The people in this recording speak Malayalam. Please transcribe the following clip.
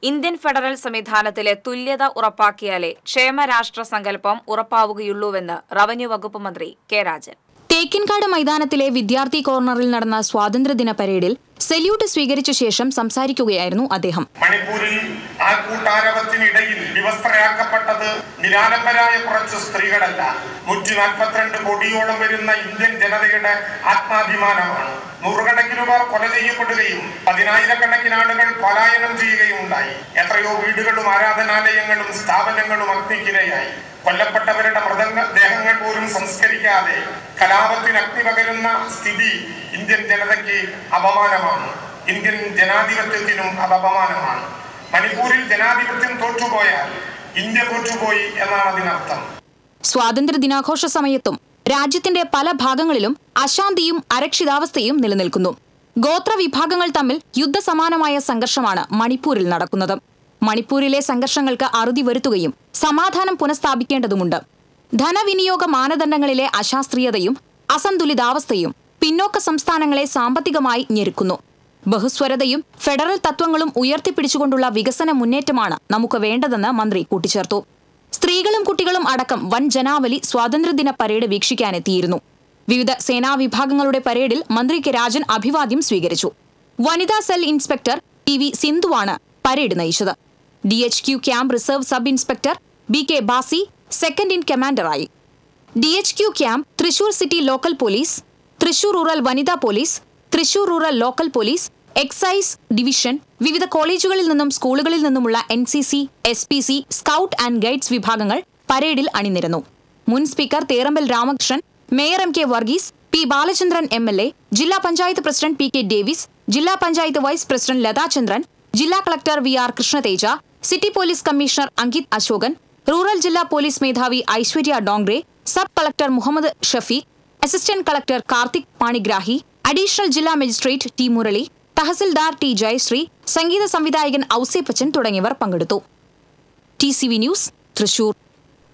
ഇന്ത്യൻ ഫെഡറൽ സംവിധാനത്തിലെ തുല്യത ഉറപ്പാക്കിയാലേ ക്ഷേമരാഷ്ട്ര സങ്കല്പം ഉറപ്പാവുകയുള്ളൂവെന്ന് റവന്യൂ വകുപ്പ് മന്ത്രി കെ രാജൻ തേക്കിൻകാട് മൈതാനത്തിലെ വിദ്യാർത്ഥി കോർണറിൽ നടന്ന സ്വാതന്ത്ര്യദിന പരേഡിൽ സെല്യൂട്ട് സ്വീകരിച്ച ശേഷം സംസാരിക്കുകയായിരുന്നു അദ്ദേഹം മണിപ്പൂരിൽ ആൾക്കൂട്ടാരവത്തിനിടയിൽ വിവസ്ത്രയാക്കപ്പെട്ടത് നിരാലംബരായ കുറച്ച് സ്ത്രീകളല്ല നൂറ്റി നാൽപ്പത്തിരണ്ട് കോടിയോളം വരുന്ന ഇന്ത്യൻ ജനതയുടെ ആത്മാഭിമാനമാണ് നൂറുകണക്കിന് പേർ കൊല ചെയ്യപ്പെടുകയും പതിനായിരക്കണക്കിന് ആളുകൾ പലായനം ചെയ്യുകയും ഉണ്ടായി എത്രയോ വീടുകളും ആരാധനാലയങ്ങളും സ്ഥാപനങ്ങളും അഗ്നിക്കിരയായി കൊല്ലപ്പെട്ടവരുടെ മൃതങ്ങ ദേഹങ്ങൾ പോലും സംസ്കരിക്കാതെ കലാപത്തിന് അഗ്നി പകരുന്ന സ്ഥിതി ഇന്ത്യൻ ജനതയ്ക്ക് അപമാനമാണ് ഇന്ത്യൻ ജനാധിപത്യത്തിനും അത് അപമാനമാണ് മണിപ്പൂരിൽ ജനാധിപത്യം തോറ്റുപോയാൽ ഇന്ത്യ തോറ്റുപോയി എന്നാണ് അതിനർത്ഥം സ്വാതന്ത്ര്യ ദിനാഘോഷ സമയത്തും രാജ്യത്തിന്റെ പല ഭാഗങ്ങളിലും അശാന്തിയും അരക്ഷിതാവസ്ഥയും നിലനിൽക്കുന്നു ഗോത്ര വിഭാഗങ്ങൾ തമ്മിൽ യുദ്ധസമാനമായ സംഘർഷമാണ് മണിപ്പൂരിൽ നടക്കുന്നത് മണിപ്പൂരിലെ സംഘർഷങ്ങൾക്ക് അറുതി വരുത്തുകയും സമാധാനം പുനഃസ്ഥാപിക്കേണ്ടതുണ്ട് ധനവിനിയോഗ മാനദണ്ഡങ്ങളിലെ അശാസ്ത്രീയതയും അസന്തുലിതാവസ്ഥയും പിന്നോക്ക സംസ്ഥാനങ്ങളെ സാമ്പത്തികമായി ഞെരുക്കുന്നു ബഹുസ്വരതയും ഫെഡറൽ തത്വങ്ങളും ഉയർത്തിപ്പിടിച്ചുകൊണ്ടുള്ള വികസന മുന്നേറ്റമാണ് നമുക്ക് വേണ്ടതെന്ന് മന്ത്രി കൂട്ടിച്ചേർത്തു സ്ത്രീകളും കുട്ടികളും അടക്കം വൻ ജനാവലി സ്വാതന്ത്ര്യദിന പരേഡ് വീക്ഷിക്കാനെത്തിയിരുന്നു വിവിധ സേനാ വിഭാഗങ്ങളുടെ പരേഡിൽ മന്ത്രി കെ രാജൻ അഭിവാദ്യം സ്വീകരിച്ചു വനിതാ സെൽ ഇൻസ്പെക്ടർ ടി വി സിന്ധുവാണ് പരേഡ് നയിച്ചത് D H Q camp reserve sub inspector B K Basi second in കമാൻഡറായി D H Q camp Thrissur city local police Thrissur rural വനിതാ police Thrissur rural local police excise division വിവിധ കോളേജുകളിൽ നിന്നും സ്കൂളുകളിൽ നിന്നുമുള്ള N C C S P C scout and guides വിഭാഗങ്ങൾ പരേഡിൽ അണിനിരന്നു മുൻ speaker Therambil Ramakrishnan mayor M K Varghese P Balachandran M L A ജില്ലാ panchayat president P K Davis ജില്ലാ പഞ്ചായത്ത് വൈസ് പ്രസിഡന്റ് ലതാചന്ദ്രൻ ജില്ലാ collector V R Krishnateja city police commissioner Ankit Asokan rural ജില്ലാ പോലീസ് മേധാവി Aishwarya Dongre sub collector Muhammad Shafeeq assistant collector Karthik Panigrahi additional ജില്ലാ magistrate T Murali tahsildar T Jayasree സംഗീത സംവിധായകൻ ഔസേപ്പച്ചൻ തുടങ്ങിയവർ പങ്കെടുത്തു T C V news Thrissur